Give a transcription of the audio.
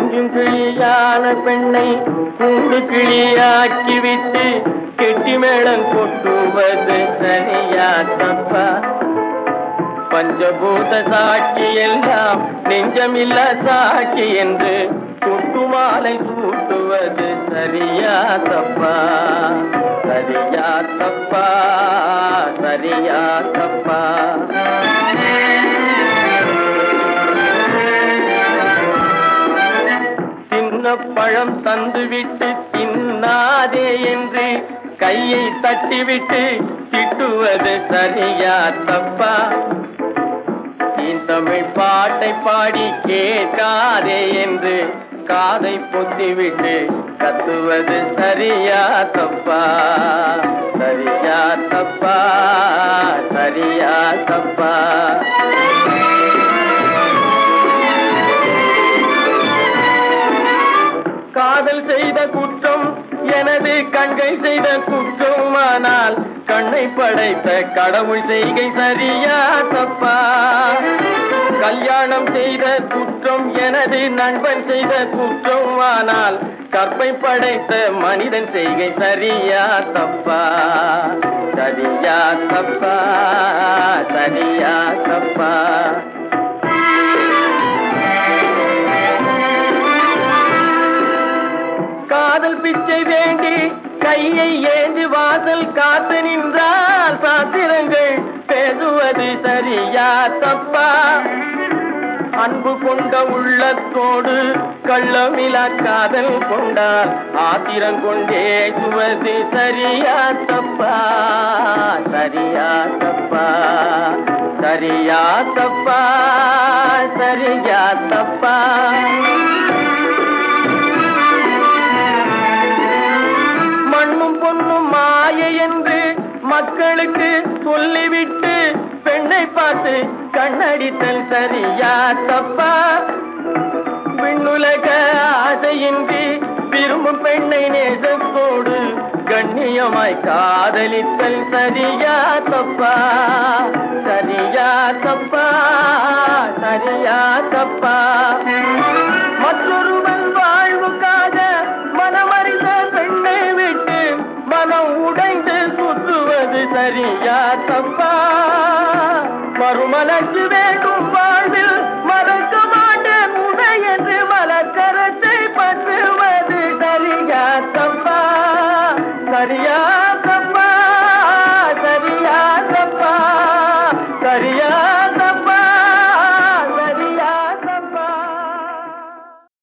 கொஞ்சம் கிளியான பெண்ணை கூண்டு கிளியாக்கிவிட்டு கெட்டி மேளம் கொட்டுவது சரியா தப்பா பஞ்சபூத சாட்சி எல்லாம் நெஞ்சமில்ல சாட்சி என்று கொட்டு மாலை சூட்டுவது சரியா தப்பா சரியா தப்பா சரியா தப்பா சின்ன பழம் தந்துவிட்டு தின்னாதே என்று கையை தட்டிவிட்டு திட்டுவது சரியா தப்பா என் தமிழ் பாட்டை பாடி கேட்காதே என்று காதை பொத்திவிட்டு கத்துவது சரியா தப்பா சரியா தப்பா சரியா தப்பா காதல் செய்த குற்றம் எனது கண்கை செய்த குற்றமானால் கண்ணை படைத்த கடவுள் செய்கை சரியா தப்பா கல்யாணம் செய்த குற்றம் எனது நண்பன் செய்த குற்றமானால் கற்பை படைத்த மனிதன் செய்கை சரியா தப்பா சரியா தப்பா சரியா தப்பா காதல் பிச்சை வேண்டி கையை ஏந்தி வாசல் காத்து நின்றால் சாத்திரங்கள் பேசுவது சரியா தப்பா அன்பு கொண்ட உள்ளத்தோடு கள்ளமிலா காதல் கொண்டால் ஆத்திரம் கொண்டேசுவது சரியா தப்பா சரியா தப்பா சரியா தப்பா சரியா தப்பா மண்ணும் பொண்ணும் மாயை என்று மக்களுக்கு சொல்லிவிட்டு பெண்ணை பார்த்து கண்ணடித்தல் சரியா தப்பா விண்ணுலக ஆசையின்றி விரும்பும் பெண்ணை நேசத்தோடு கண்ணியமாய் காதலித்தல் சரியா தப்பா சரியா தப்பா சரியா தப்பா மற்றொருவன் வாழ்வுக்காக மனமறிந்த பெண்ணை விட்டு மனம் உடைந்து சுற்றுவது சரியா தப்பா மறுமலர்ச்சி வேண்டும்